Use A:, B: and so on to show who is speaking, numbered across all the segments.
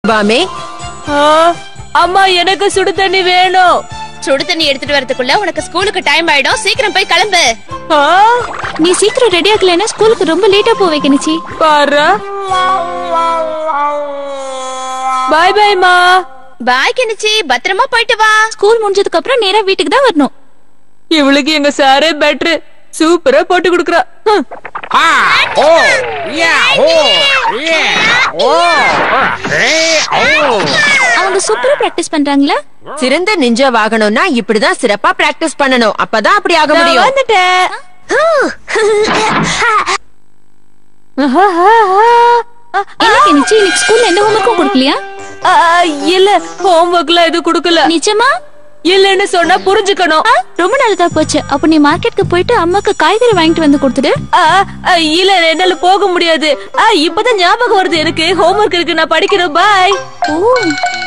A: பாமே
B: ஆ, அம்மா எனக்கு சுடு தண்ணி வேணும்
C: சுடு தண்ணி எடுத்துட்டு வரதுக்குள்ள உனக்கு ஸ்கூலுக்கு டைம் ஆயிடும் சீக்கிரம் போய் கிளம்பு
B: ஆ,
D: நீ சீக்கிரம் ரெடி ஆகலைன்னா ஸ்கூலுக்கு ரொம்ப லேட்டா போவே கணிச்சி
B: பாரு பாய் பாய் மா
C: பாய் கெனிச்சி பத்திரமா போயிட்டு வா
D: ஸ்கூல் முடிஞ்சதுக்கு அப்புறம் நேரா வீட்டுக்கு தான் வரணும்
B: இவளுக்கு எங்க சாரே பெட்ரு சூப்பரா போட்டு கொடுக்குறா ஹம்.
E: ஆ ஓ யா ஓ யே ஓ ஏ ஓ
D: அவங்க சூப்பரா பிராக்டிஸ் பண்றாங்களா
A: சிறந்த நிஞ்சா வாகனம்னா இப்படிதான் சிறப்பா பிராக்டிஸ் பண்ணணும் அப்பதான் அப்படி ஆக
B: நான்
A: முடியும்
B: வந்துட்டேன்
D: என்ன கணிச்சி இன்னைக்கு ஸ்கூல்ல எந்த ஹோம்ஒர்க்கும் கொடுக்கலையா
B: ஆ, இல்ல ஹோம்ஒர்க்லாம் எதுவும் கொடுக்கல
D: நிஜமா
B: இல்லன்னு சொன்னா புரிஞ்சுக்கணும்
D: ஆ, ரொம்ப நல்லதா போச்சு அப்ப நீ மார்க்கெட்க்கு போயிட்டு அம்மாக்கு காய்கறி வாங்கிட்டு வந்து கொடுத்துடு
B: ஆ, ஆ, இல்ல என்னால போக முடியாது ஆ, இப்பதான் ஞாபகம் வருது எனக்கு ஹோம்ஒர்க் இருக்கு நான் படிக்கணும் பாய்
D: ஓ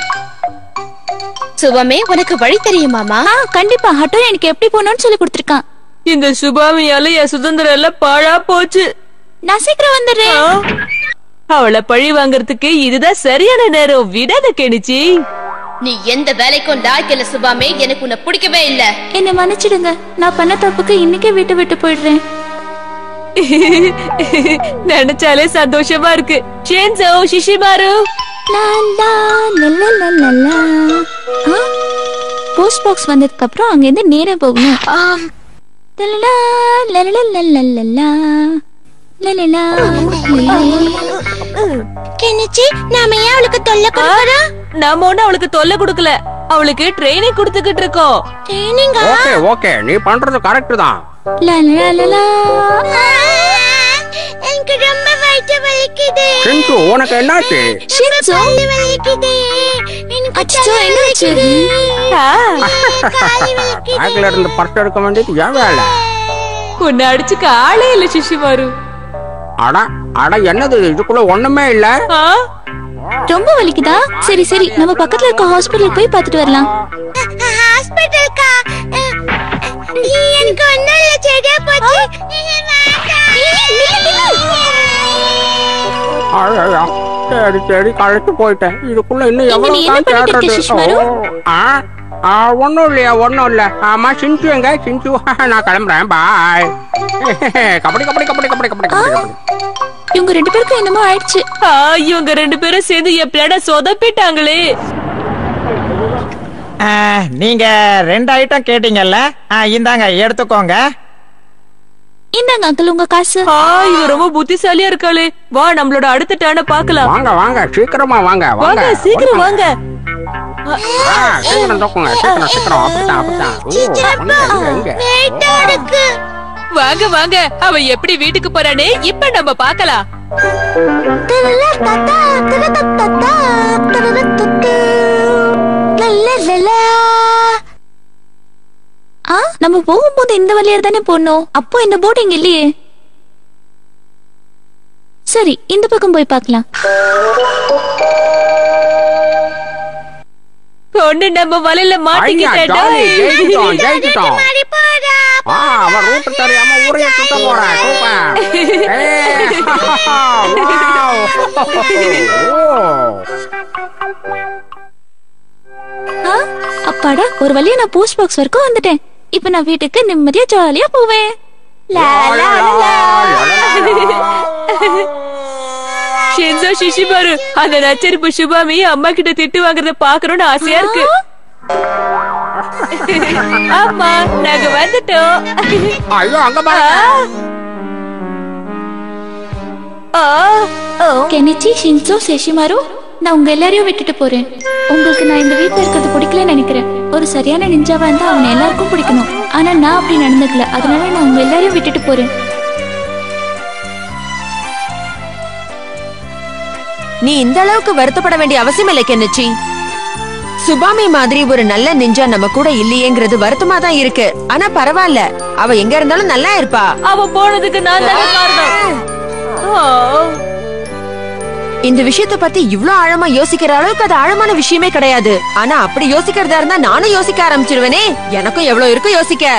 C: சுபமே உனக்கு வழி தெரியுமாமா
D: ஆ கண்டிப்பா ஹட்டோ எனக்கு எப்படி போகணும்னு சொல்லி கொடுத்துருக்கான்
B: இந்த சுபாமியால என் சுதந்திரம் எல்லாம் பாழா போச்சு
D: நான் சீக்கிரம் வந்துடுறேன்
B: ஆ, அவளை பழி வாங்குறதுக்கு இதுதான் சரியான நேரம் விடாத கெணிச்சி
C: நீ எந்த வேலைக்கும் லாய்க்கல சுபாமே எனக்கு உன்னை பிடிக்கவே இல்ல
D: என்னை மன்னிச்சிடுங்க நான் பண்ண தப்புக்கு இன்னைக்கே வீட்டை விட்டு போயிடுறேன்
B: நினைச்சாலே சந்தோஷமா இருக்கு ஷேன்சோ ஷிஷிமாரு
D: லா, லா, லா, லா, லா, லா, லா. ஆ, போஸ்ட் பாக்ஸ் வந்ததுக்கு அப்புறம் அங்க இருந்து நேரா போகணும் லலலா, லலலா, லலலா, லலலா, லலலா.
C: கெனிச்சி நாம ஏன் அவளுக்கு தொல்லை கொடுக்கறோம்
B: நாம ஒண்ணு அவளுக்கு தொல்லை கொடுக்கல அவளுக்கு ட்ரைனிங் கொடுத்துக்கிட்டு இருக்கோம்
C: ட்ரைனிங்கா
E: ஓகே ஓகே நீ பண்றது கரெக்ட் தான்
D: லலலா, லலலா.
C: எனக்கு ரொம்ப வயிற்று வலிக்குது
E: சிந்து உனக்கு என்னாச்சு
D: ஷின்சோ,
C: வலிக்குது
D: அச்சச்சோ, என்னாச்சு?
B: ஆ,
E: பேக்ல இருந்து பர்ஸ் எடுக்க வேண்டியது ஏன் வேலை
B: உன்னை அடிச்சுக்க ஆளே இல்ல ஷிஷிமாரு
E: அட அட என்னது இதுக்குள்ள ஒண்ணுமே இல்ல
B: ஆ,
D: ரொம்ப வலிக்குதா சரி சரி நம்ம பக்கத்துல இருக்க ஹாஸ்பிடலுக்கு போய் பார்த்துட்டு வரலாம்
C: ஹாஸ்பிட்டல்க்கா எனக்கு ஒன்னும் இல்ல சரியா போச்சு
E: அழகா. சரி சரி கழிச்சு போயிட்டேன் இதுக்குள்ள இன்னும்
D: இங்க நீ
E: எவ்வளவு
D: என்ன
E: தான்
D: பண்ணிட்டு இருக்க,
E: தேடுறது
D: சுஷ்மாரு?
E: ஓ, ஆ ஆ, ஒண்ணும் இல்லையா ஒண்ணும் இல்ல ஆமா சிஞ்சு எங்க சிஞ்சு நான் கிளம்புறேன் பாய் கபடி கபடி கபடி கபடி கபடி கபடி கபடி
D: இவங்க ரெண்டு பேருக்கும் என்னமோ ஆயிடுச்சு
B: ஆ, இவங்க ரெண்டு பேரும் சேர்ந்து என் பிளான சொதப்பிட்டாங்களே
F: ஆ, நீங்க ரெண்டு ஐட்டம் கேட்டீங்கல்ல ஆ, இந்தாங்க எடுத்துக்கோங்க
D: இந்தாங்க அங்கிள் உங்க காசு
B: ஆ, இவ ரொம்ப புத்திசாலியா இருக்காளே வா நம்மளோட அடுத்த டேன பாக்கலாம்
E: வாங்க வாங்க சீக்கிரமா வாங்க
B: வாங்க சீக்கிரம் வாங்க
E: ஆ, சீக்கிரம் தூக்குங்க சீக்கிரம் சீக்கிரம் அப்படித்தான் அப்படித்தான் ஓ, எங்க, எங்க, எங்க?
B: வாங்க வாங்க அவ எப்படி வீட்டுக்கு போறானே இப்ப நம்ம பாக்கலாம்
D: ஆ நம்ம போகும்போது இந்த வழியா தானே போனோம் அப்போ இந்த போட் இங்க இல்லையே சரி இந்த பக்கம் போய் பார்க்கலாம்
B: ஒண்ணு நம்ம வலையில
E: ஐயா,
B: மாட்டிக்கிட்டா
E: ஜாலி, ஜெயிச்சிட்டோம், ஜெயிச்சிட்டோம். ஆ, அவன் route தெரியாம ஊரையே சுத்த போறான். சூப்பர். ஏய், வாவ். ஓ.
D: ஆ, அப்பாடா ஒரு வழியா நான் போஸ்ட் பாக்ஸ் வரைக்கும் வந்துட்டேன் இப்ப நான் வீட்டுக்கு நிம்மதியா ஜாலியா போவேன் லா, லா, லா, லா.
B: ஷென்சோ ஷிஷிமாரு அந்த நச்சரிப்பு சுபாமி அம்மா கிட்ட திட்டு வாங்குறத பாக்கணும்னு ஆசையா இருக்கு ஆமா நாங்க வந்துட்டோம்
E: ஐயோ அங்க பாருங்க
B: ஆ, ஓ.
D: கெனிச்சி ஷின்சோ சேஷிமாரு நான் உங்க எல்லாரையும் விட்டுட்டு போறேன் உங்களுக்கு நான் இந்த வீட்ல இருக்கிறது பிடிக்கலன்னு நினைக்கிறேன் ஒரு சரியான நிஞ்சாவா இருந்தா அவனை எல்லாருக்கும் பிடிக்கணும் ஆனா நான் அப்படி நடந்துக்கல அதனால நான் உங்க எல்லாரையும் விட்டுட்டு போறேன்
A: நீ இந்த அளவுக்கு வருத்தப்பட வேண்டிய அவசியம் இல்லை கென்னச்சி சுபாமி மாதிரி ஒரு நல்ல நிஞ்சா நம்ம கூட இல்லையேங்கிறது வருத்தமா தான் இருக்கு ஆனா பரவாயில்ல அவ எங்க இருந்தாலும் நல்லா இருப்பா
B: அவ போனதுக்கு நான் தானே காரணம் ஆ.
A: இந்த விஷயத்த பத்தி இவ்ளோ ஆழமா யோசிக்கிற அளவுக்கு அது ஆழமான விஷயமே கிடையாது ஆனா அப்படி யோசிக்கிறதா இருந்தா நானும் யோசிக்க ஆரம்பிச்சிருவேனே எனக்கும் எவ்வளவு இருக்கு யோசிக்க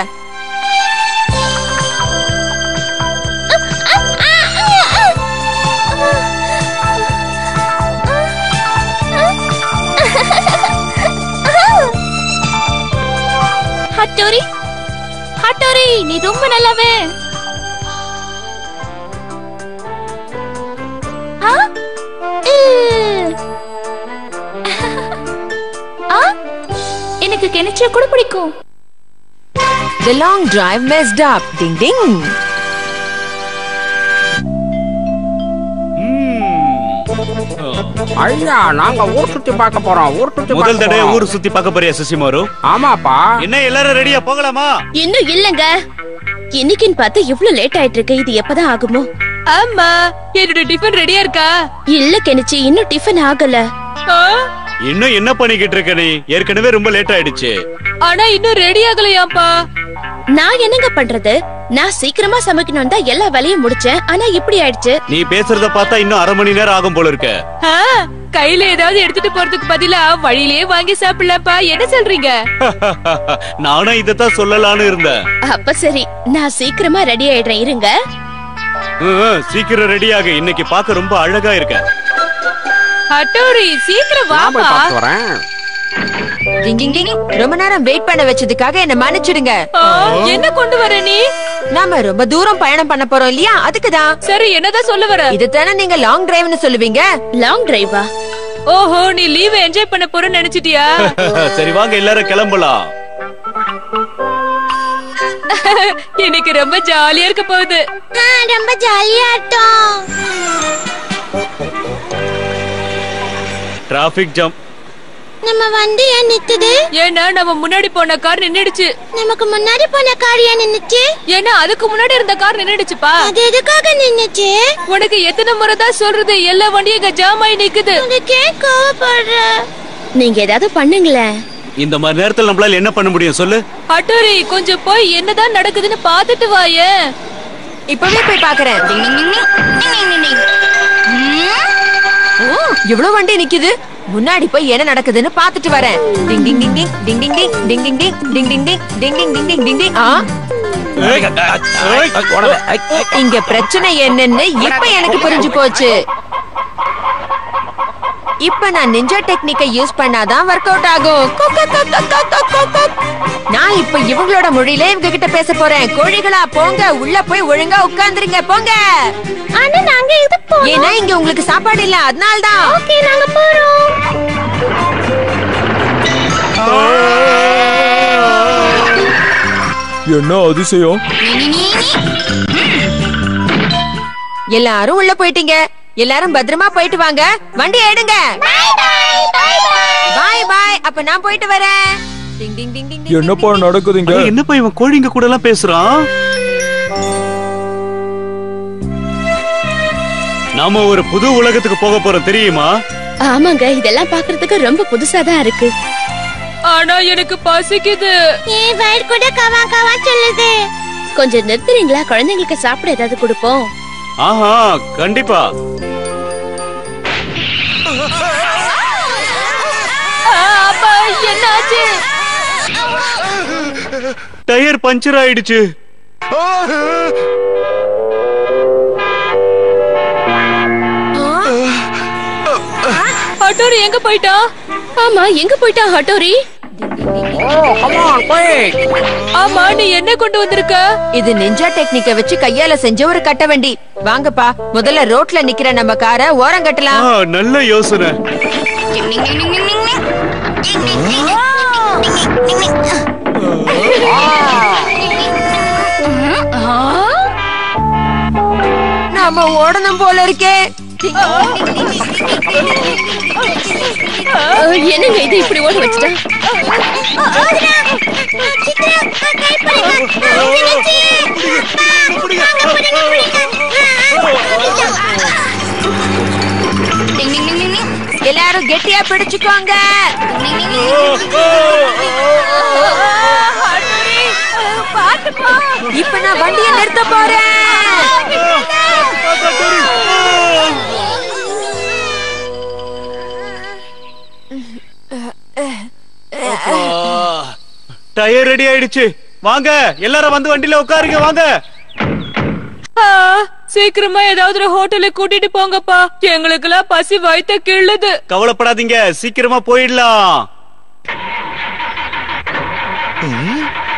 D: ஹட்டோரி ஹட்டோரி நீ ரொம்ப நல்லாவே ஆ? உ. ஆ? எனக்கு கெனிச்சியா கூட பிடிக்கும்
A: The long drive messed up. Ding ding.
E: ஐயா நாங்க ஊர் சுத்தி பார்க்க போறோம் ஊர் சுத்தி
G: முதல்
E: பார்க்க
G: தடவை
E: போறோம்.
G: ஊர் சுத்தி பார்க்க போறியா சுசிமாரு
E: ஆமாப்பா
G: என்ன எல்லாரும் ரெடியா போகலாமா
C: இன்னும் இல்லங்க இன்னைக்குன்னு பார்த்து இவ்ளோ லேட் ஆயிட்டு இருக்கு இது எப்பதான் ஆகுமோ
B: ஆமா என்னோட டிஃபன் ரெடியா இருக்கா
C: இல்ல கெனிச்சி இன்னும் டிஃபன் ஆகல
B: ஆ?
G: இன்னும் என்ன பண்ணிக்கிட்டு இருக்க நீ ஏற்கனவே ரொம்ப லேட் ஆயிடுச்சு
B: ஆனா இன்னும் ரெடி ஆகலையாப்பா
C: நான் என்னங்க பண்றது நான் சீக்கிரமா சமைக்கணும் தான் எல்லா வேலையும் முடிச்சேன் ஆனா இப்படி ஆயிடுச்சு
G: நீ பேசுறத பார்த்தா இன்னும் அரை மணி நேரம் ஆகும் போல இருக்க
B: ஆ, கையில ஏதாவது எடுத்துட்டு போறதுக்கு பதிலா வழியிலேயே வாங்கி சாப்பிடலப்பா என்ன சொல்றீங்க
G: நானும் இதத்தான் சொல்லலாம்னு இருந்தேன்
C: அப்ப சரி நான் சீக்கிரமா ரெடி ஆயிடுறேன் இருங்க
G: ம், ம், சீக்கிரம் ரெடியாக இன்னைக்கு பார்க்க ரொம்ப அழகா இருக்க
B: ஹட்டோரி சீக்கிரம்
E: நான் போய்
B: வாப்பா
E: பார்த்து வரேன்
A: டிங் டிங் டிங். ரொம்ப நேரம் வெயிட் பண்ண வச்சதுக்காக என்ன மன்னிச்சிடுங்க
B: ஆ, என்ன கொண்டு வர நீ
A: நாம ரொம்ப தூரம் பயணம் பண்ண போறோம் இல்லையா அதுக்குதான்
B: சரி என்னதான் சொல்ல வர
A: இதுதானே நீங்க லாங் டிரைவ்னு சொல்லுவீங்க
C: லாங் டிரைவா
B: ஓஹோ நீ லீவ் என்ஜாய் பண்ண போறன்னு நினைச்சிட்டியா
G: சரி வாங்க எல்லாரும் கிளம்பலாம்
B: இன்னைக்கு ரொம்ப ஜாலியா இருக்க போகுது
C: ரொம்ப ஜாலியா ஆட்டம்
G: டிராபிக் ஜாம்
C: நம்ம வண்டி ஏன் நிக்குது
B: ஏன்னா நம்ம முன்னாடி போன கார் நின்னுடுச்சு
C: நமக்கு முன்னாடி போன கார் ஏன் நின்னுச்சு
B: ஏன்னா அதுக்கு முன்னாடி இருந்த கார் நின்னுடுச்சுப்பா
C: அது எதுக்காக நின்னுச்சு
B: உனக்கு எத்தனை முறை தான் சொல்றது எல்லா வண்டியும் இங்க ஜாம் ஆகி நிக்குது
C: உனக்கே கோவப்படுற நீங்க ஏதாவது பண்ணுங்களேன்
G: இந்த மாதிரி நேரத்துல நம்மளால என்ன பண்ண முடியும் சொல்லு
B: அட்டோரி கொஞ்சம் போய் என்னதான் நடக்குதுன்னு பாத்துட்டு வாயே
A: இப்பவே போய் பாக்குறேன் ஓ இவ்வளவு வண்டி நிக்குது முன்னாடி போய் என்ன நடக்குதுன்னு பாத்துட்டு வரேன் டிங் ding ding ding ding ding ding ding ding ding ding ding ding ding ding ding ding டிங் ஆ இங்க பிரச்சனை என்னன்னு இப்ப எனக்கு புரிஞ்சு போச்சு இப்ப நான் நிஞ்சா டெக்னிக்கை யூஸ் பண்ணாதான் ஒர்க் அவுட் ஆகும் கொக் கொக் கொக் கொக் கொக் கொக் கொக் கொக். நான் இப்ப இவங்களோட மொழியில இவங்க கிட்ட பேச போறேன் கோழிகளா போங்க உள்ள போய் ஒழுங்கா உட்கார்ந்துருங்க போங்க
C: ஆனா நாங்க இது போ
A: ஏன்னா இங்க உங்களுக்கு சாப்பாடு இல்ல அதனால்தான்
C: ஓகே நாங்க போறோம்
H: என்ன அதிசயம்
A: எல்லாரும் உள்ள போயிட்டீங்க எல்லாரும் பத்திரமா போயிட்டு வாங்க வண்டி எடுங்க பாய் பாய் அப்ப நான் போயிட்டு வரேன் டிங் டிங் டிங் டிங் டிங்
H: என்னப்பா நடக்குதுங்க
G: அட, என்னப்பா இவன் கோழிங்க கூட எல்லாம் பேசுறான் நாம ஒரு புது உலகத்துக்கு போக போறோம் தெரியுமா
C: ஆமாங்க இதெல்லாம் பாக்குறதுக்கு ரொம்ப புதுசா தான் இருக்கு
B: ஆனா எனக்கு பசிக்குது
C: ஏன் வயிறு கூட கவா கவா சொல்லுது கொஞ்சம் நிறுத்துறீங்களா குழந்தைங்களுக்கு சாப்பிட ஏதாவது கொடுப்போம்
G: ஆஹா கண்டிப்பா
B: ஆ, அப்பா என்னாச்சு
G: டயர் பஞ்சர் ஆயிடுச்சு
B: ஹட்டோரி எங்க போயிட்டா
C: ஆமா எங்க போயிட்டா ஹட்டோரி
E: ஓ கமான் குயிக்
B: ஆமா நீ என்ன கொண்டு வந்திருக்க
A: இது நிஞ்சா டெக்னிக்க வச்சு கையால செஞ்ச ஒரு கட்ட வண்டி வாங்கப்பா முதல்ல ரோட்ல நிக்கிற நம்ம காரை ஓரம் கட்டலாம்
G: ஆ, நல்ல யோசனை
A: நாம ஓடணும் போல இருக்கே
C: அஹ், என்னங்க இது இப்படி ஓட வச்சுட்டா
A: எல்லாரும் கெட்டியா பிடிச்சுக்கோங்க இப்ப நான் வண்டியை நிறுத்த போறேன்
G: டயர் ரெடி ஆயிடுச்சு வாங்க எல்லாரும் வந்து வண்டியில உட்காருங்க வாங்க
B: ஆ, சீக்கிரமா ஏதாவது ஒரு ஹோட்டலுக்கு கூட்டிட்டு போங்கப்பா எங்களுக்கெல்லாம் பசி வயித்த கிள்ளுது
G: கவலைப்படாதீங்க சீக்கிரமா போயிடலாம்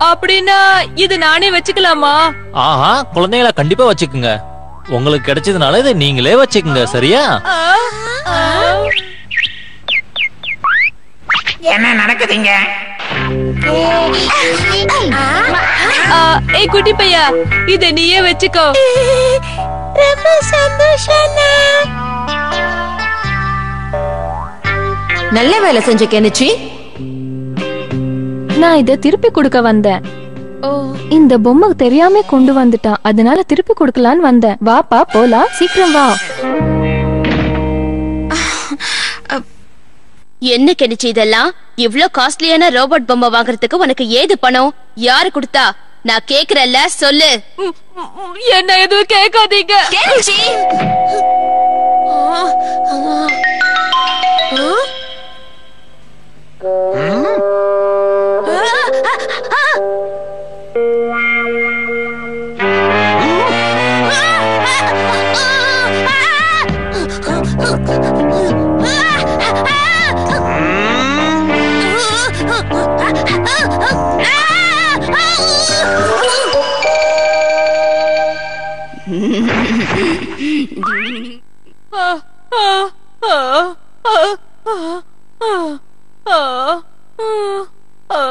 B: அப்படின்னா இது நானே வச்சுக்கலாமா
I: ஆஹா குழந்தைகளை கண்டிப்பா வச்சுக்குங்க உங்களுக்கு கிடைச்சதுனால இதை நீங்களே வச்சுக்குங்க சரியா
B: ஆ, ஆ.
F: என்ன நடக்குதுங்க
B: ஆ, ஏய் குட்டி பையா இத நீயே வச்சுக்கோ
D: ரொம்ப சந்தோஷம்
A: நல்ல வேலை செஞ்ச கெனிச்சி
J: நான் இத திருப்பி கொடுக்க வந்தேன் இந்த பொம்மை தெரியாம கொண்டு வந்துட்டான் அதனால திருப்பி கொடுக்கலான்னு வந்தேன் வாப்பா போலாம் சீக்கிரம் வா
C: என்ன கெனிச்சு இதெல்லாம் இவ்ளோ காஸ்ட்லியான ரோபோட் பொம்மை வாங்குறதுக்கு உனக்கு ஏது பணம் யாரு கொடுத்தா நான் கேக்குறேன்ல சொல்லு
B: ம், ம், ம், என்ன எதுவும் கேட்காதீங்க
C: கெனிச்சி
B: ஆ, ஆ, ஆ, ஆ, ஆ, ஆ, ஆ, ஆ,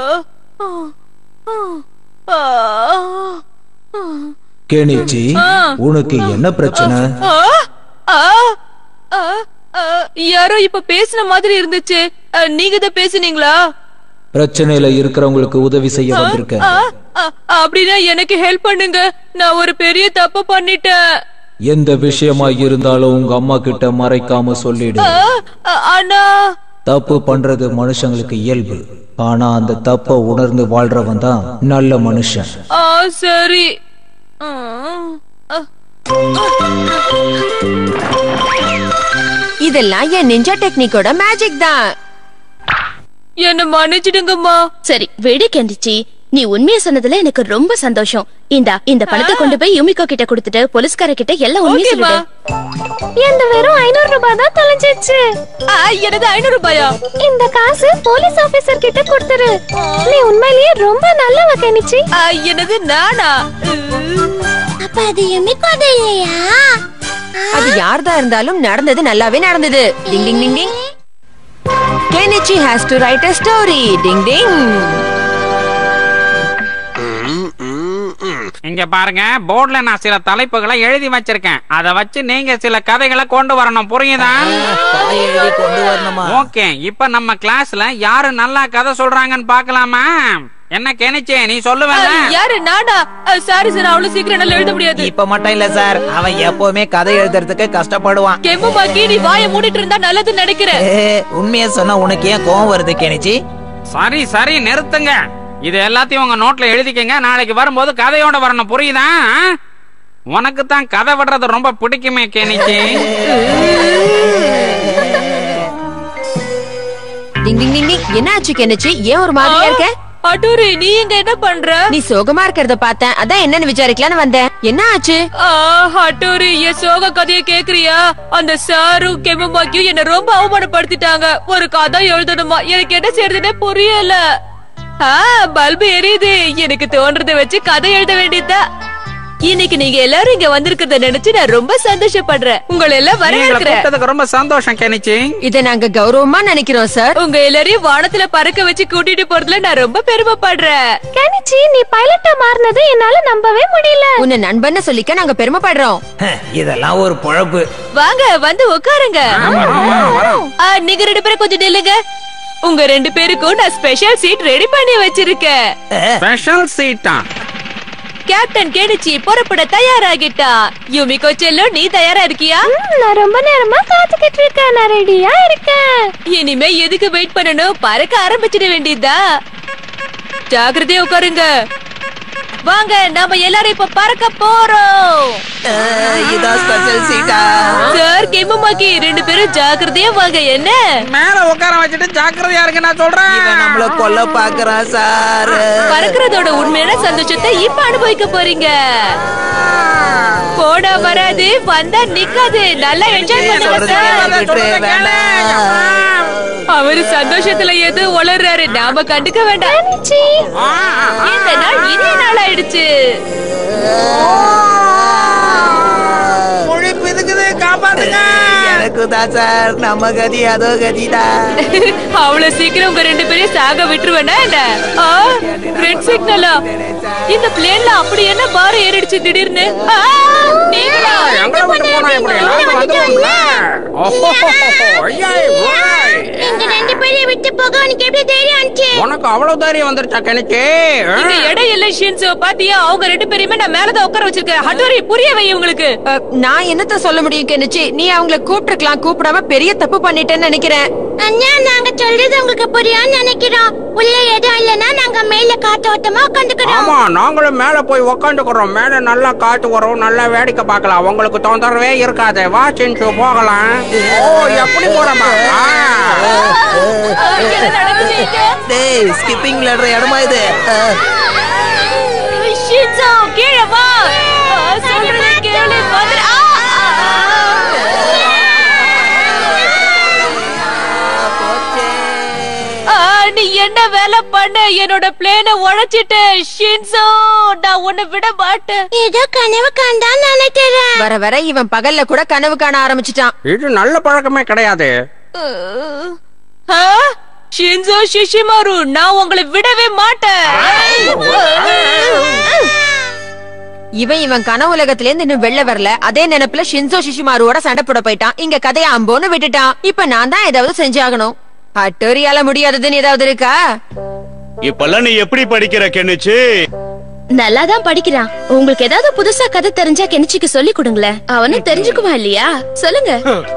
B: ஆ, ஆ.
K: கெனிச்சி உனக்கு என்ன பிரச்சனை
B: ஆ, ஆ, ஆ, ஆ, யாரோ இப்ப பேசுன மாதிரி இருந்துச்சு அ, நீங்க தான் பேசுனீங்களா
K: பிரச்சனையில இருக்கிறவங்களுக்கு உதவி செய்ய வந்திருக்க
B: ஆ, ஆ, அப்படின்னா எனக்கு ஹெல்ப் பண்ணுங்க நான் ஒரு பெரிய தப்பு பண்ணிட்டேன்
K: எந்த விஷயமா இருந்தாலும் உங்க அம்மா கிட்ட மறைக்காம சொல்லிடு
B: ஆ, ஆ, அண்ணா
K: தப்பு பண்றது மனுஷங்களுக்கு இயல்பு ஆனா அந்த தப்ப உணர்ந்து வாழ்றவன் தான் நல்ல மனுஷன்
B: ஆ சரி ஆ, ஆ.
A: இதெல்லாம் என் நிஞ்சா டெக்னிக்கோட மேஜிக் தான்
B: என்ன மன்னிச்சிடுங்கம்மா
C: சரி வெடி கெண்டிச்சி நீ உண்மையை சொன்னதுல எனக்கு ரொம்ப சந்தோஷம் இந்தா இந்த பணத்தை கொண்டு போய் யுமிகோ கிட்ட கொடுத்துட்டு போலீஸ்கார கிட்ட எல்லாம் உண்மையை
B: ஓகேம்மா
C: சொல்லிடு
J: எந்த வெறும் ஐநூறு ரூபாய் தான் தொலைஞ்சிச்சு
B: ஆ, எனது ஐநூறு ரூபாயா
J: இந்த காசு போலீஸ் ஆபீசர் கிட்ட கொடுத்துரு நீ உண்மையிலேயே ரொம்ப நல்லவ கெனிச்சி
B: ஆ, எனது நானா
D: அப்ப அது யுமிக்கோது இல்லையா
A: அது யார்தான் இருந்தாலும் நடந்தது நல்லாவே நடந்தது ding ding ding ding Kenichi has to write a story ding ding
E: இங்க பாருங்க போர்டுல நான் சில தலைப்புகளை எழுதி வச்சிருக்கேன் அத வச்சு நீங்க சில கதைகளை கொண்டு வரணும் புரியுதா
F: எழுதி கொண்டு வரணுமா
E: ஓகே இப்ப நம்ம கிளாஸ்ல யாரு நல்லா கதை சொல்றாங்கன்னு பார்க்கலாமா என்ன கெனிச்சே நீ
B: ஆ,
E: சொல்லுவேல
B: யாரு நானா சாரி சார் அவ்வளவு சீக்கிரம் என்னால எழுத முடியாது
F: இப்ப மட்டும் இல்ல சார் அவன் எப்பவுமே கதை எழுதுறதுக்கு கஷ்டப்படுவான்
B: கெம்பு பாக்கி நீ வாயை மூடிட்டு இருந்தா நல்லதுன்னு நினைக்கிறேன்
F: ஏ, உண்மையை சொன்னா உனக்கு ஏன் கோவம் வருது கெனிச்சி
E: சரி சரி நிறுத்துங்க இது எல்லாத்தையும் உங்க நோட்ல எழுதிக்கங்க நாளைக்கு வரும்போது கதையோட வரணும் புரியுதா உனக்கு தான் கதை விடுறது ரொம்ப பிடிக்குமே கெனிச்சி
A: டிங் டிங் டிங் டிங் என்ன ஆச்சு கெனிச்சி ஏன் ஒரு மாதிரியா இருக்க
B: அடூரி நீ இங்க என்ன பண்ற
A: நீ சோகமா இருக்கிறத பார்த்தேன் அதான் என்னன்னு விசாரிக்கலான்னு வந்தேன் என்ன ஆச்சு
B: ஆ, அடூரி என் சோக கதைய கேக்குறியா அந்த சாரும் கெம்புமாக்கியும் என்ன ரொம்ப அவமானப்படுத்திட்டாங்க ஒரு கதை எழுதணுமா எனக்கு என்ன செய்யறதுன்னே புரியல ஆ பல்பு எரியுது எனக்கு தோன்றதை வச்சு கதை எழுத வேண்டியதா இன்னைக்கு நீங்க எல்லாரும் இங்க வந்திருக்கிறத நினைச்சு நான் ரொம்ப சந்தோஷப்படுறேன் உங்களை எல்லாம்
E: நீங்களை
B: வரவேற்கிறேன்
E: கூப்பிட்டதுக்கு ரொம்ப சந்தோஷம் கெனிச்சி
A: இத நாங்க கௌரவமா நினைக்கிறோம் சார்
B: உங்க எல்லாரையும் வானத்துல பறக்க வச்சு கூட்டிட்டு போறதுல நான் ரொம்ப பெருமைப்படுறேன்
J: கெனிச்சி நீ பைலட்டா மாறினது என்னால நம்பவே முடியல
A: உன்னை நண்பன்னு சொல்லிக்க நாங்க பெருமைப்படுறோம்
F: இதெல்லாம் ஒரு பொழப்பு
B: வாங்க வந்து உட்காருங்க ஆ, நீங்க ரெண்டு பேரும் கொஞ்சம் நில்லுங்க உங்க ரெண்டு பேருக்கும் நான் ஸ்பெஷல் சீட் ரெடி பண்ணி வச்சிருக்கேன்
E: ஸ்பெஷல் சீட்டா
B: கேப்டன் கேடிச்சி புறப்பட தயாராகிட்டா யுமிகோ செல்லோ நீ தயாரா இருக்கியா
J: ம், நான் ரொம்ப நேரமா காத்துக்கிட்டு இருக்கேன் நான் ரெடியா இருக்கேன்
B: இனிமே எதுக்கு வெயிட் பண்ணணும் பறக்க ஆரம்பிச்சிட வேண்டியதா ஜாக்கிரதையா உட்காருங்க வாங்க நாம எல்லாரும் இப்ப பறக்க போறோம்
F: இதான் ஸ்பெஷல் சீட்டா
B: சார் கெம்முமாக்கி ரெண்டு பேரும் ஜாக்கிரதையா வாங்க என்ன
E: மேல உட்கார வச்சுட்டு ஜாக்கிரதையா இருக்கு நான் சொல்றேன்
F: இவன் நம்மள கொல்ல பாக்குறான் சார்
B: பறக்கிறதோட உண்மையான சந்தோஷத்தை இப்ப அனுபவிக்க போறீங்க போடா வராது வந்தா நிக்காது நல்லா என்ஜாய் பண்ணுங்க
F: சொல்றது
B: சார்
F: கேட்டுட்டு வேண்டாம்
B: அவரு சந்தோஷத்துல ஏதோ உளறாரு நாம கண்டுக்க வேண்டாம் இந்த நாள் இனிய நாள் ஆயிடுச்சு
L: மொழி பிதுக்குது காப்பாத்துங்க எனக்கு தான் சார் நம்ம கதி அதோ கதிதான்
B: அவ்வளவு சீக்கிரம் உங்க ரெண்டு பேரையும் சாக விட்டுருவேனா என்ன ரெட் சிக்னலா இந்த பிளேன்ல அப்படி என்ன பாரம் ஏறிடுச்சு திடீர்னு ஆ, நீங்களா?
E: எங்களை விட்டு போனா எப்படி நாங்க வந்துருவோம்ல ஓஹோ ஐயாய் ஓய்.
C: எங்க ரெண்டு பேரையும் விட்டு போக உனக்கு எப்படி தைரியம் வந்துச்சு
E: உனக்கு அவ்வளவு தைரியம் வந்துருச்சா கணிச்சு
B: இங்க இடம் இல்ல ஷின்சோ பாத்தியா அவங்க ரெண்டு பேரையுமே நான் மேலதான் உட்கார வச்சிருக்கேன் ஹட்டோரி புரிய வை உங்களுக்கு
A: அ, நான் என்னத்த சொல்ல முடியும் கெனிச்சி நீ அவங்கள கூப்பிட்டுருக்கலாம் கூப்பிடாம பெரிய தப்பு பண்ணிட்டேன்னு நினைக்கிறேன்
C: அண்ணா நாங்க சொல்றது உங்களுக்கு புரியும் நினைக்கிறோம் உள்ள இடம் இல்லனா நாங்க மேல காத்தோட்டமா உட்காந்துக்கிறோம்
E: ஆமா நாங்களும் மேல போய் உக்காந்துக்கிறோம் மேல நல்லா காத்து வரும் நல்லா வேடிக்கை பார்க்கலாம் உங்களுக்கு தொந்தரவே இருக்காது வா சின்சு போகலாம் ஓ எப்படி போறமா
L: டேய் ஸ்கிப்பிங் விளையாடுற இடமா இது அஹ்,
B: ஷின்சோ கீழே வா ஆ, சொல்றதை கேளு வந்துரு. ஆ, ஆ, நீ என்ன வேலை பண்ண என்னோட பிளேனை உடைச்சிட்டு ஷின்சோ நான் உன்னை விட மாட்டேன்
C: ஏதோ கனவு கண்டான்னு நினைக்கிறேன்
A: வர வர இவன் பகல்ல கூட கனவு காண ஆரம்பிச்சிட்டான்
E: இது நல்ல பழக்கமே கிடையாது
B: ஆ? ஷின்சோ ஷிஷிமாரு நான் உங்களை விடவே மாட்டேன்
A: இவன் இவன் கனவு உலகத்துல இருந்து இன்னும் வெளில வரல அதே நினைப்புல ஷின்சோ சிஷிமாருவோட சண்டை போட போயிட்டான் இங்க கதைய அம்போன்னு விட்டுட்டான் இப்ப நான் தான் ஏதாவது செஞ்சாகணும் அட்டோரியால முடியாததுன்னு ஏதாவது இருக்கா
G: இப்பெல்லாம் நீ எப்படி படிக்கிற கெனிச்சு
C: நல்லா தான் படிக்கிறான் உங்களுக்கு ஏதாவது புதுசா கதை தெரிஞ்சா கெனிச்சிக்கு சொல்லி கொடுங்களேன் அவனும் தெரிஞ்சுக்குவான் இல்லையா சொல்லுங்க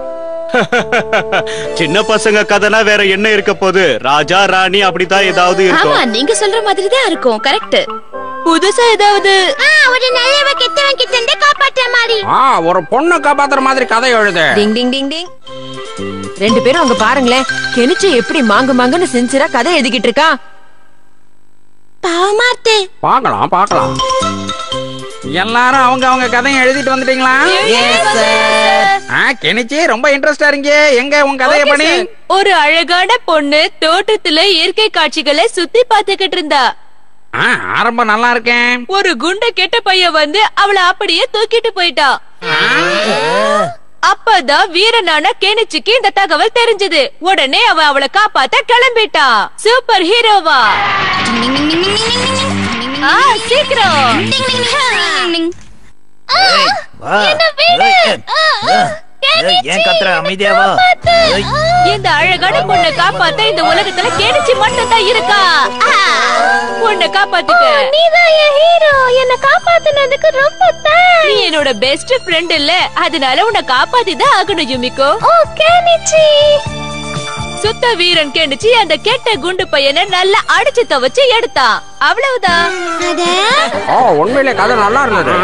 G: சின்ன பசங்க கதைனா வேற என்ன இருக்க போகுது ராஜா ராணி அப்படித்தான் ஏதாவது
C: ஆமா
G: இருக்கும்
C: நீங்க சொல்ற மாதிரி தான் இருக்கும் கரெக்ட்
B: புதுசா ஏதாவது
C: ஒரு நல்லவ கெட்டவன் கிட்ட இருந்து காப்பாற்ற மாதிரி
E: ஆ ஒரு பொண்ணை காப்பாத்துற மாதிரி கதை எழுது
A: டிங் டிங் டிங் டிங் ரெண்டு பேரும் அங்க பாருங்களேன் கெனிச்சு எப்படி மாங்கு மாங்குன்னு சின்சிரா கதை எழுதிக்கிட்டு இருக்கான்
C: பாவமாத்தே
E: பார்க்கலாம் பார்க்கலாம் எல்லாரும் அவங்க அவங்க கதையை எழுதிட்டு வந்துட்டீங்களா ஆ கெனிச்சி ரொம்ப இன்ட்ரெஸ்டா இருக்கீங்க எங்க உங்க கதையை
B: Okay,
E: பண்ணி
B: sir. ஒரு அழகான பொண்ணு தோட்டத்துல இயற்கை காட்சிகளை சுத்தி பார்த்துக்கிட்டு இருந்தா
E: ஆ ஆரம்பம் நல்லா இருக்கேன்
B: ஒரு குண்ட கெட்ட பையன் வந்து அவளை அப்படியே தூக்கிட்டு போயிட்டான் அப்பதான் வீரனான கேனிச்சுக்கு இந்த தகவல் தெரிஞ்சது உடனே அவன் அவளை காப்பாத்த கிளம்பிட்டான் சூப்பர் ஹீரோவா ஆ, சீக்கிரம்
L: வா. ஏய், ஏய், ஏன் கத்துற அமைதியா வா ஏய்,
B: இந்த அழகான பொண்ணை காப்பாத்த இந்த உலகத்துல கேனிச்சு மட்டும் தான் இருக்கா பொண்ணை காப்பாத்துக்க
C: நீதான் என் ஹீரோ என்ன காப்பாத்துனதுக்கு ரொம்ப
B: நீ என்னோட பெஸ்ட் ஃப்ரெண்ட் இல்ல அதனால உன்னை காப்பாத்தி தான் ஆகணும் யுமிகோ
C: ஓ கேனிச்சி
B: சுத்த வீரன் கேண்டுச்சு அந்த கெட்ட குண்டு பையனை நல்லா அடிச்சு துவச்சு எடுத்தான் அவ்வளவுதான்
E: ஓ உண்மையிலே கதை நல்லா இருந்தது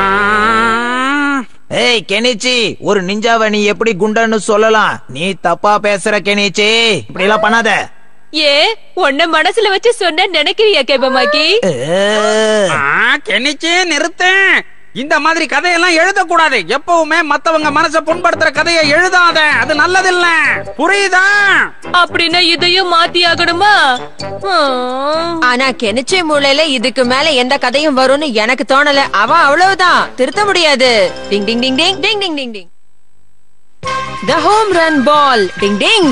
L: ஏய் கெனிச்சி ஒரு நிஞ்சாவை நீ எப்படி குண்டன்னு சொல்லலாம் நீ தப்பா பேசுற கெனிச்சி இப்படி எல்லாம் பண்ணாத
B: ஏ உன்ன மனசுல வச்சு சொன்ன நினைக்கிறியா கேபமாக்கி
L: அஹ்,
E: ஆ கெனிச்சி நிறுத்தேன் இந்த மாதிரி கதையெல்லாம் எழுதக்கூடாது எப்பவுமே மத்தவங்க மனசை புண்படுத்துற கதையை எழுதாத அது நல்லதில்ல புரியுதா
B: அப்படின்னா இதையும் மாத்தி ஆகணுமா ஹம்.
A: ஆனா கெனிச்சை மூளையில இதுக்கு மேல எந்த கதையும் வரும்னு எனக்கு தோணல அவன் அவ்வளவுதான் திருத்த முடியாது டிங் ding ding ding ding ding ding ding the home run பால் டிங் டிங்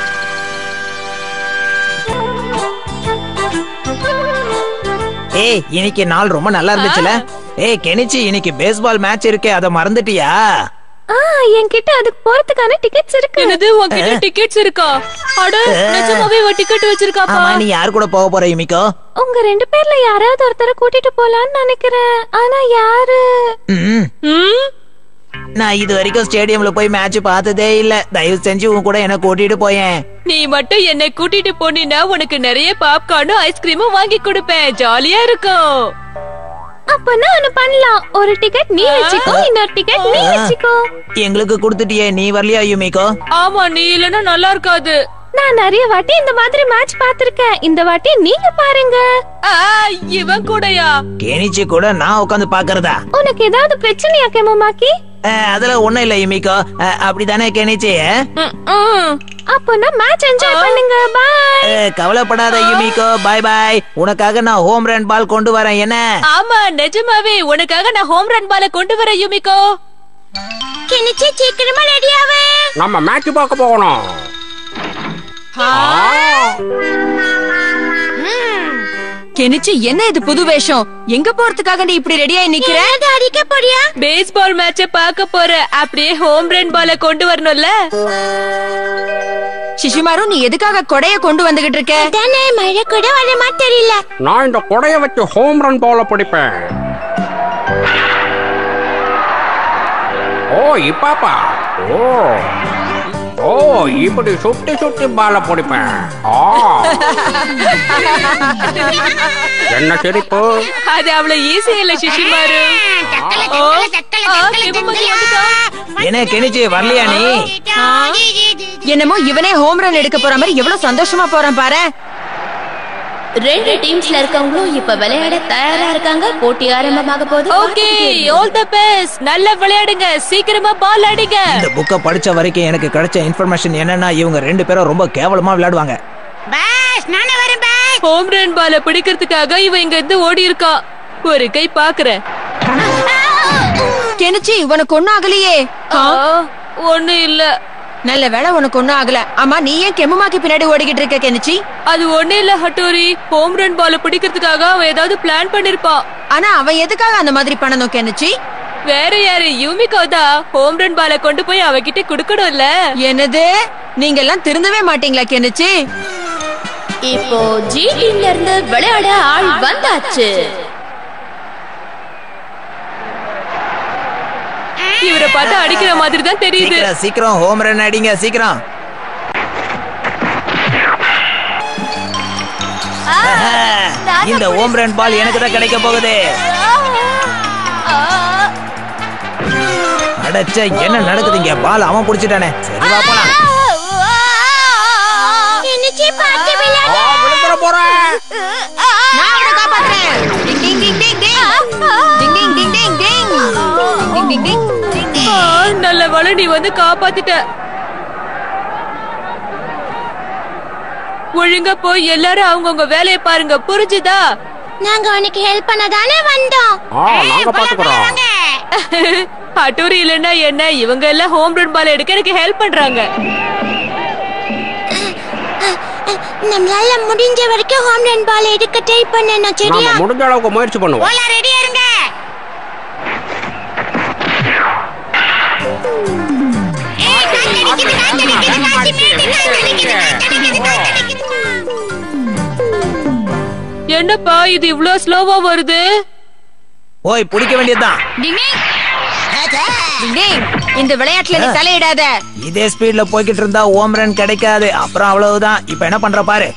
L: ஏய் இன்னைக்கு நாள் ரொம்ப நல்லா இருந்துச்சுல ஏய் கெனிச்சி இன்னைக்கு பேஸ்பால் மேட்ச் இருக்கே அத மறந்துட்டியா
J: ஆ என்கிட்ட அதுக்கு போறதுக்கான டிக்கெட்ஸ் இருக்கு
B: என்னது உன்கிட்ட டிக்கெட்ஸ் இருக்கா அட நிஜமாவே இவ டிக்கெட் வச்சிருக்காப்பா
L: ஆமா நீ யார் கூட போக போற யுமிகோ
J: உங்க ரெண்டு பேர்ல யாராவது ஒருத்தரை கூட்டிட்டு போலான்னு நினைக்கிறேன் ஆனா யாரு
L: ம்,
B: ம்?
L: நான் இது வரைக்கும் ஸ்டேடியம்ல போய் மேட்ச் பார்த்ததே இல்ல தயவு செஞ்சு உன் கூட என்ன கூட்டிட்டு போயேன்
B: நீ மட்டும் என்னை கூட்டிட்டு போனீன்னா உனக்கு நிறைய பாப்கார்னும் ஐஸ்கிரீமும் வாங்கி கொடுப்பேன் ஜாலியா இருக்கும்
J: அப்பனா ஒண்ணு பண்ணலாம் ஒரு டிக்கெட் நீ வச்சுக்கோ இன்னொரு டிக்கெட் நீ வச்சுக்கோ
L: எங்களுக்கு கொடுத்துட்டியே நீ வரலையா யுமிகோ
B: ஆமா நீ இல்லனா நல்லா இருக்காது
J: நான் நிறைய வாட்டி இந்த மாதிரி மேட்ச் பார்த்திருக்கேன் இந்த வாட்டி நீங்க பாருங்க
B: ஆ, இவன் கூடயா
L: கெனிச்சி கூட நான் உட்காந்து பாக்குறதா
J: உனக்கு ஏதாவது பிரச்சனையா கேமமாக்கி
L: அஹ், அதுல ஒண்ணும் இல்ல யுமிகோ அஹ், அப்படிதானே கெனிச்சி
J: அப்போனா மேட்ச் என்ஜாய் பண்ணுங்க பாய்
L: அஹ், கவலைப்படாத யுமிகோ பாய் பாய் உனக்காக நான் ஹோம் ரன் பால் கொண்டு வரேன் என்ன
B: ஆமா நிஜமாவே உனக்காக நான் ஹோம் ரன் பால கொண்டு வரேன் யுமிகோ
D: கெனிச்சி சீக்கிரமா ரெடியாவே
E: நம்ம மேட்ச் பார்க்க போகணும்
A: கெனிச்சி என்ன இது புது வேஷம் எங்க போறதுக்காக நீ இப்படி ரெடியாயி நிக்கிற
D: அடிக்க போறியா
B: பேஸ்பால் மேட்ச பார்க்க போற அப்படியே ஹோம் ரன் பால கொண்டு வரணும்ல
A: சிஷிமாரு நீ எதுக்காக கொடைய கொண்டு வந்துகிட்டு இருக்க
D: தானே மழை கூட வர மாதிரி தெரியல
E: நான் இந்த கொடைய வச்சு ஹோம் ரன் பால பிடிப்பேன் ஓ இப்பாப்பா ஓ ஓ இப்படி சுத்தி சுத்தி பால பிடிப்பேன் ஆ என்ன சிரிப்பு
B: அது அவ்வளவு ஈஸி இல்ல சிஷிமாரு ஓ, ஆ, சிவமதி வந்துட்டா.
L: என்ன கெனிச்சி வரலையா நீ
A: என்னமோ இவனே ஹோம் ரன் எடுக்க போற மாதிரி எவ்வளவு சந்தோஷமா போறான் பாரு
C: ரெண்டு டீம்ஸ்ல இருக்கவங்களும் இப்ப விளையாட தயாரா இருக்காங்க போட்டி ஆரம்பமாக போகுது
B: ஓகே ஆல் தி பெஸ்ட் நல்லா விளையாடுங்க சீக்கிரமா பால் அடிங்க
L: இந்த புக்கை படிச்ச வரைக்கும் எனக்கு கிடைச்ச இன்ஃபர்மேஷன் என்னன்னா இவங்க ரெண்டு பேரும் ரொம்ப கேவலமா விளையாடுவாங்க
D: பாஸ் நானே வரேன் பாஸ்
B: ஹோம் ரன் பால பிடிக்கிறதுக்காக இவன் இங்க இருந்து ஓடி இருக்கா ஒரு கை பாக்குறேன்
A: கெனிச்சி உனக்கு ஒண்ணும் ஆகலையே
B: ஒண்ணு இல்ல
A: நல்ல வேளை உனக்கு ஒண்ணும் ஆகல ஆமா நீ ஏன் கெம்முமாக்கு பின்னாடி ஓடிக்கிட்டு இருக்க கெனிச்சி
B: அது ஒண்ணு இல்ல ஹட்டோரி ஹோம் ரன் பால பிடிக்கிறதுக்காக அவன் ஏதாவது பிளான் பண்ணிருப்பான்
A: ஆனா அவன் எதுக்காக அந்த மாதிரி பண்ணணும் கெனிச்சி
B: வேற யாரு யூமிகோ தான் ஹோம் ரன் பால கொண்டு போய் அவகிட்ட குடுக்கணும்ல
A: என்னது நீங்க எல்லாம் திருந்தவே மாட்டீங்களா கெனிச்சி
C: இப்போ ஜி டீம்ல இருந்து விளையாட ஆள் வந்தாச்சு
B: இவரை பார்த்தா அடிக்கிற மாதிரி தான் தெரியுது
L: சீக்கிரம் சீக்கிரம் ஹோம் ரன் அடிங்க சீக்கிரம் இந்த ஹோம் ரன் பால் எனக்கு தான் கிடைக்க போகுது அடச்சே என்ன நடக்குதுங்க பால் அவன் புடிச்சிட்டானே சரி வா போலாம்
D: கெனிச்சி பார்த்து விளையாடு
E: விழுந்துற போறேன்
A: நான் அவனை காப்பாத்துறேன் டிங் ding ding ding ding ding ding ding ding ding ding டிங்
B: ஆ, நல்ல வேளை நீ வந்து காப்பாத்திட்ட ஒழுங்கா போய் எல்லாரும் அவங்கவங்க வேலையை பாருங்க புரிஞ்சுதா
D: நாங்க உனக்கு ஹெல்ப் பண்ண தானே வந்தோம்
E: ஆ நாங்க பாத்துக்கிறோம்
B: அட்டூரி இல்லைன்னா என்ன இவங்க எல்லாம் ஹோம் ரன் பால் எடுக்க எனக்கு ஹெல்ப் பண்றாங்க
D: நம்மளால முடிஞ்ச வரைக்கும் ஹோம் ரன் பால் எடுக்க ட்ரை பண்ணணும் சரியா
E: நாம முடிஞ்ச அளவுக்கு முயற்சி பண்ணுவோம்
D: போல ரெடியா இருங்க ஏய், காத்தடிக்குது, காத்தடிக்குது, காத்தடிக்குது, காத்தடிக்குது, காத்தடிக்குது, காத்தடிக்குது.
B: என்னப்பா இது இவ்ளோ ஸ்லோவா வருது
L: போய் பிடிக்க வேண்டியதுதான்
A: டிங் டிங் இந்த விளையாட்டுல நீ தலையிடாத
L: இதே ஸ்பீட்ல போய்கிட்டு இருந்தா ஹோம் ரன் கிடைக்காது அப்புறம் அவ்வளவுதான் இப்ப என்ன பண்ற பாரு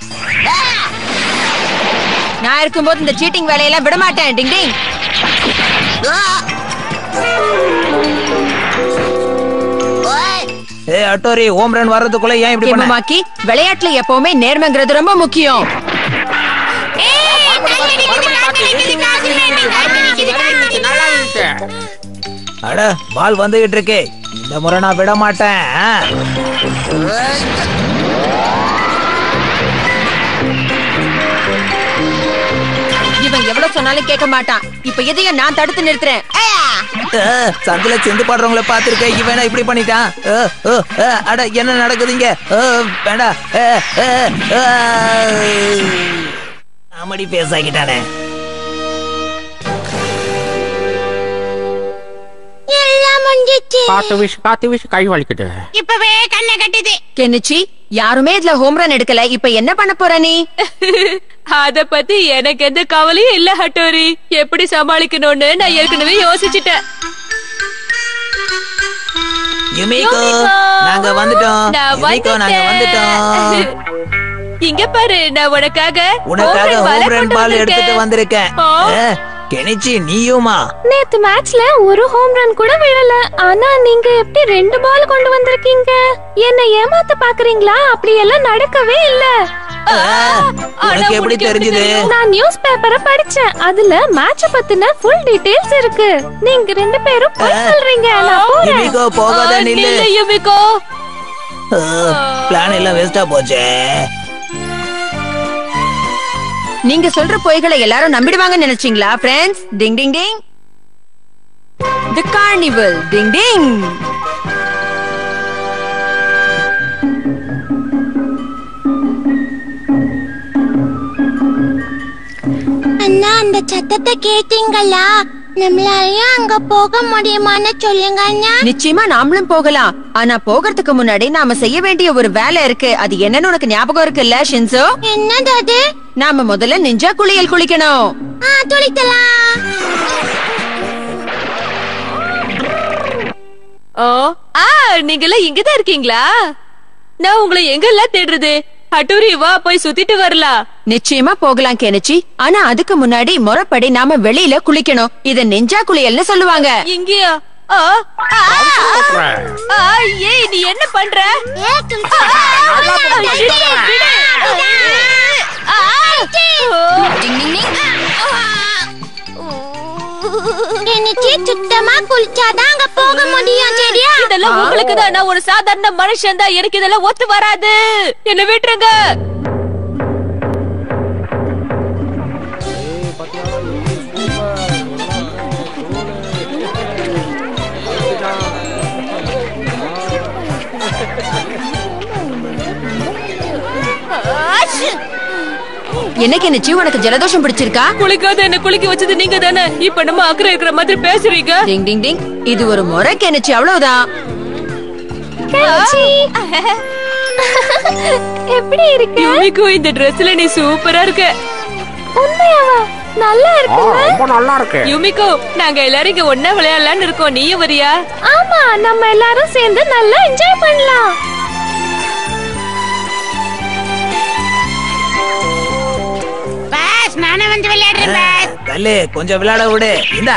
A: நான் இருக்கும்போது இந்த சீட்டிங் வேலையெல்லாம் விட மாட்டேன் டிங் டிங்
L: ஏ அட்டோரி ஹோம் ரன் வர்றதுக்குள்ள ஏன் இப்படி பண்ண
A: கெம்முமாக்கி விளையாட்டுல எப்பவுமே நேர்மைங்கிறது ரொம்ப முக்கியம்
D: ஏய், காத்தடிக்குது, காத்தடிக்குது, காத்தடிக்குது, காத்தடிக்குது, காத்தடிக்குது.
E: நல்லா இருந்துச்சு
L: அட பால் வந்துகிட்டு இருக்கு இந்த முறை நான் விட மாட்டேன் ஆ.
A: இவன் எவ்வளவு சொன்னாலும் கேட்க மாட்டான் இப்ப எதையும் நான் தடுத்து நிறுத்துறேன் ஐயா!
L: ஆ, சந்தில செந்து பாடுறவங்கள பாத்திருக்கேன் இவன் இப்படி பண்ணிட்டான் ஆ, ஆ, ஆ, அட என்ன நடக்குதுங்க ஆ, வேண்டாம் ஆ, ஆ, ஆ. காமெடி பேசாக்கிட்டானே
D: எல்லாம் முடிஞ்சிச்சு
E: காத்து வீசு காத்து வீசு கை வலிக்குது
D: இப்பவே கண்ணை கட்டுது
A: கெனிச்சி யாருமே இதுல ஹோம் ரன் எடுக்கல இப்ப என்ன பண்ண போற நீ
B: அத பத்தி எனக்கு எந்த கவலையும் இல்ல ஹட்டோரி எப்படி சமாளிக்கணும்னு நான் ஏற்கனவே யோசிச்சுட்டேன்
L: யுமிகோ நாங்க வந்துட்டோம்
B: நான்
L: யுமிகோ நாங்க வந்துட்டோம்
B: வந்துட்டேன் இங்க பாரு நான் உனக்காக
L: உனக்காக
B: home run ball
L: home run
B: கொண்டு
L: பால் எடுத்துட்டு
B: வந்திருக்கேன்.
L: வந்திருக்கேன்
B: ஆ.
L: ஆ, கெனிச்சி நீயுமா
J: நேத்து மேட்ச்ல ஒரு ஹோம் ரன் கூட விழல ஆனா நீங்க எப்படி ரெண்டு பால் கொண்டு வந்திருக்கீங்க என்ன ஏமாத்த பாக்குறீங்களா அப்படி எல்லாம் நடக்கவே இல்ல
L: உனக்கு எப்படி தெரிஞ்சது
J: நான் நியூஸ் பேப்பரை படிச்சேன் அதுல மேட்ச பத்தின ஃபுல் டீடைல்ஸ் இருக்கு நீங்க ரெண்டு பேரும் போய் சொல்றீங்க நான் போறேன்
L: யுமிகோ போகாத
B: ஆ,
L: நில்லு
B: நில்லு, யுமிகோ
L: பிளான் எல்லாம் வேஸ்டா போச்சே
A: நீங்க சொல்ற பொய்களை எல்லாரும் நம்பிடுவாங்கன்னு நினைச்சீங்களா ஃப்ரெண்ட்ஸ் டிங் டிங் டிங் தி கார்னிவல் டிங் டிங்
M: அண்ணா அந்த சத்தத்தை கேட்டீங்களா நம்மளாலயும் அங்க போக முடியுமான்னு சொல்லுங்க அண்ணா
A: நிச்சயமா நாமளும் போகலாம் ஆனா போகிறதுக்கு முன்னாடி நாம செய்ய வேண்டிய ஒரு வேலை இருக்கு அது என்னன்னு உனக்கு ஞாபகம் இருக்குல்ல ஷின்சோ
M: என்னது அது
A: நாம முதல்ல நிஞ்சா குளியல் குளிக்கணும்
M: ஆ துளித்தலாம்
B: ஓ ஆ நீங்க எல்லாம் இங்கதான் இருக்கீங்களா நான் உங்களை எங்கெல்லாம் தேடுறது ஹட்டூரி வா போய் சுத்திட்டு வரலாம்
A: நிச்சயமா போகலாம் கெனிச்சி ஆனா அதுக்கு முன்னாடி முறைப்படி நாம வெளியில குளிக்கணும் இத நெஞ்சா குளியல்னு சொல்லுவாங்க
B: இங்கயா ஆ, ஆ, ஆ, ஏய் நீ என்ன பண்ற
M: ஏ
B: ஆ,
M: துளித்தலாம்
B: விடு, விடு. ஆ,
M: எனக்கு சுத்தமா குளிச்சாதான் அங்க போக முடியும் சரியா
B: இதெல்லாம் உங்களுக்கு தான் நான் ஒரு சாதாரண மனுஷன் தான் எனக்கு இதெல்லாம் ஒத்து வராது என்ன விட்டுருங்க
A: என்ன கெனிச்சி உனக்கு ஜலதோஷம் பிடிச்சிருக்கா
B: குளிக்காத என்ன குளிக்க வச்சது நீங்க தானே இப்ப நம்ம அக்கறை இருக்கிற மாதிரி பேசுறீங்க
A: டிங் டிங் டிங் இது ஒரு முறை கெனிச்சி அவ்வளவுதான்
J: எப்படி இருக்கு
B: யுமிக்கு இந்த ட்ரெஸ்ல நீ சூப்பரா இருக்க
J: உண்மையாவா நல்லா இருக்குல்ல
E: ரொம்ப நல்லா இருக்கு
B: யுமிகோ நாங்க எல்லாரும் இங்க ஒன்னா விளையாடலாம்னு இருக்கோம் நீயும் வரியா
J: ஆமா நம்ம எல்லாரும் சேர்ந்து நல்லா என்ஜாய் பண்ணலாம்
M: பாஸ் நானே வந்து விளையாடுறேன் பாஸ்
L: தள்ளு கொஞ்சம் விளையாட விடு இந்தா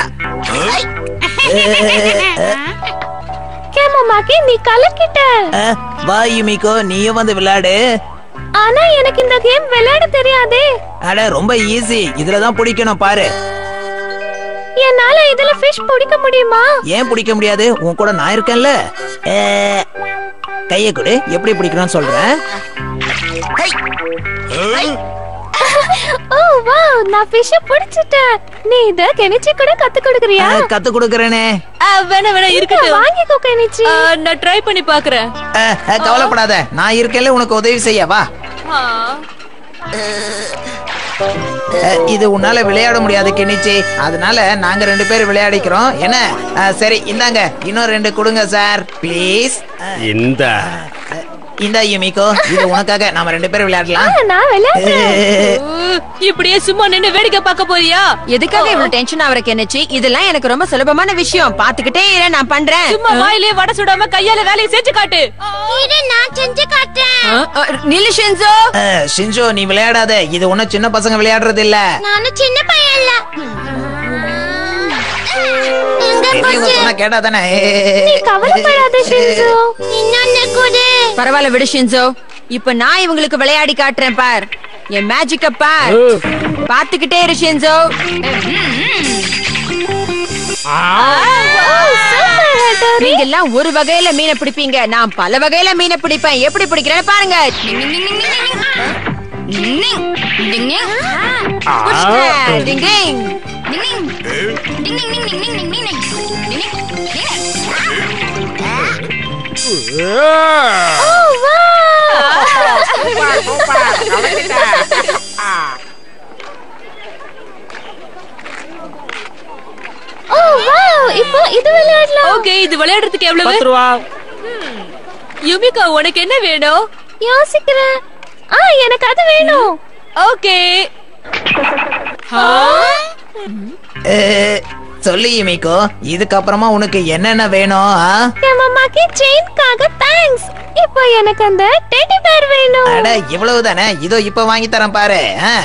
J: கேமமாக்கி நீ கலக்கிட்ட
L: அஹ், வா யுமிகோ நீயும் வந்து விளையாடு
J: ஆனா எனக்கு இந்த கேம் விளையாட தெரியாதே
L: அட ரொம்ப ஈஸி இதுலதான் பிடிக்கணும் பாரு
J: என்னால இதுல ஃபிஷ் பிடிக்க முடியுமா
L: ஏன் பிடிக்க முடியாது உன் கூட நான் இருக்கேன்ல அஹ், கைய கொடு எப்படி பிடிக்கணும்னு சொல்றேன்
J: ஓ வாவ் நான் ஃபிஷ் பிடிச்சிட்டேன் நீ இத கெனிச்சி கூட கத்து கொடுக்கறியா
L: அஹ், கத்து கொடுக்கறேனே
B: ஆ, வேணாம் வேணாம் இருக்கட்டும்
J: வாங்கிக்கோ கெனிச்சி
B: ஆ, நான் ட்ரை பண்ணி பாக்குறேன்
L: அஹ், அஹ், கவலைப்படாத நான் இருக்கேன்ல உனக்கு உதவி செய்ய வா
B: ஆ.
L: அஹ், இது உன்னால விளையாட முடியாது கெனிச்சி அதனால நாங்க ரெண்டு பேரும் விளையாடிக்கிறோம் என்ன அஹ், சரி இந்தாங்க இன்னும் ரெண்டு கொடுங்க சார் ப்ளீஸ்
G: இந்த
L: இந்தா யுமிகோ இது உனக்காக நாம ரெண்டு பேரும் விளையாடலாம்
J: நான் விளையாடுறேன்
B: ஊ, இப்படியே சும்மா நின்னு வேடிக்கை பார்க்க போறியா
A: எதுக்காக இவ்வளவு டென்ஷன் ஆவற கெனிச்சி இதெல்லாம் எனக்கு ரொம்ப சுலபமான விஷயம் பாத்துக்கிட்டே இரு நான் பண்றேன்
B: சும்மா வாயிலே வடை சுடாம கையால வேலையை செஞ்சு காட்டு
M: இரு நான் செஞ்சு காட்டுறேன்
A: ஆ, ஆ, நில்லு ஷின்சோ
L: அஹ், ஷின்ஜோ நீ விளையாடாத இது ஒண்ணும் சின்ன பசங்க விளையாடுறது இல்ல
M: நானும் சின்ன பையன் இல்ல எங்க
L: பெரியவங்க
M: போச்சு
L: சொன்னா கேட்டாதானே
J: நீ கவலைப்படாத ஷின்சோ
M: இன்னொன்னு கொடு
A: பரவாயில்ல விடு ஷின்சோ இப்ப நான் இவங்களுக்கு விளையாடி காட்டுறேன் பார் என் மேஜிக்க பார் பாத்துக்கிட்டே இரு ஷின்சோ நீங்க எல்லாம் ஒரு வகையில மீனை பிடிப்பீங்க நான் பல வகையில மீனை பிடிப்பேன் எப்படி பிடிக்கிறேன்னு பாருங்க புஷ்ப, டிங் டிங்.
J: ஓ வாவ் இப்போ இது விளையாடலாம்
B: ஓகே இது விளையாடுறதுக்கு எவ்வளவு
E: பத்து ரூபா
B: யுமிகா உனக்கு என்ன வேணும்
J: யோசிக்கிறேன் ஆ எனக்கு அது வேணும்
B: ஓகே
L: அஹ், சொல்லு யுமிகோ இதுக்கப்புறமா உனக்கு என்னென்ன வேணும் ஆ?
J: கேமமாக்கி செயின்காக தேங்க்ஸ் இப்போ எனக்கு அந்த டெடி பேர் வேணும்
L: அட இவ்வளவு தானே இதோ இப்ப வாங்கி தரேன் பாரு ஆ.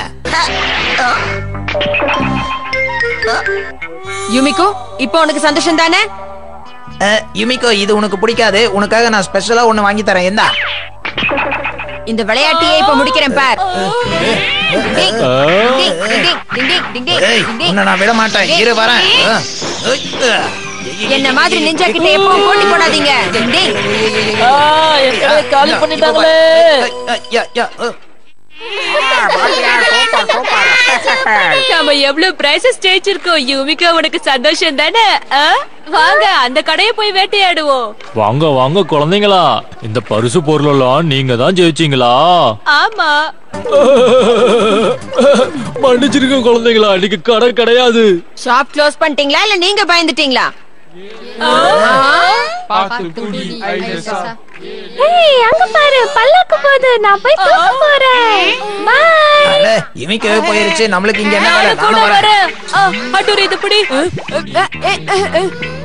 A: யுமிகோ இப்போ உனக்கு சந்தோஷம் தானே
L: அஹ், யுமிகோ இது உனக்கு பிடிக்காது உனக்காக நான் ஸ்பெஷலா ஒண்ணு வாங்கி தரேன் எந்தா
A: இந்த விளையாட்டையே இப்ப முடிக்கிறேன் பார் டிங், ding, ding, ding, ding, ding, ding, டிங்,
L: ஏய்
A: டிங், டிங்.
L: உன்னை நான் விட மாட்டேன் இரு வரேன் ஆ. ஏய், ஆ.
A: என்ன மாதிரி நெஞ்சா கிட்ட எப்பவும் போட்டி போடாதீங்க டிங், டிங்.
I: காலி பண்ணிட்டாங்களே
L: ஐ, யா, யா, ஆ.
B: நம்ம எவ்வளவு பிரைசஸ் ஜெயிச்சிருக்கோம் யூமிகா உனக்கு சந்தோஷம் தானே ஆ? வாங்க அந்த கடையை போய் வேட்டையாடுவோம்
I: வாங்க வாங்க குழந்தைங்களா இந்த பரிசு பொருள் எல்லாம் நீங்க தான் ஜெயிச்சீங்களா
B: ஆமா
I: மன்னிச்சிருக்க குழந்தைங்களா இன்னைக்கு கடை கிடையாது
A: ஷாப் க்ளோஸ் பண்ணிட்டீங்களா இல்ல நீங்க பயந்துட்டீங்களா
D: ஏய் அங்க பாரு பல்லாக்கு போகுது நான் போய் தூக்க போறேன் பாய்
L: அட, இமைக்கவே போயிருச்சு நம்மளுக்கு இங்க என்ன வேலை
B: நானும் கூட
L: நானும் வரேன்
B: வரேன் ஆ, அட்டூரி இது பிடி
A: அ, அ, அ, அ.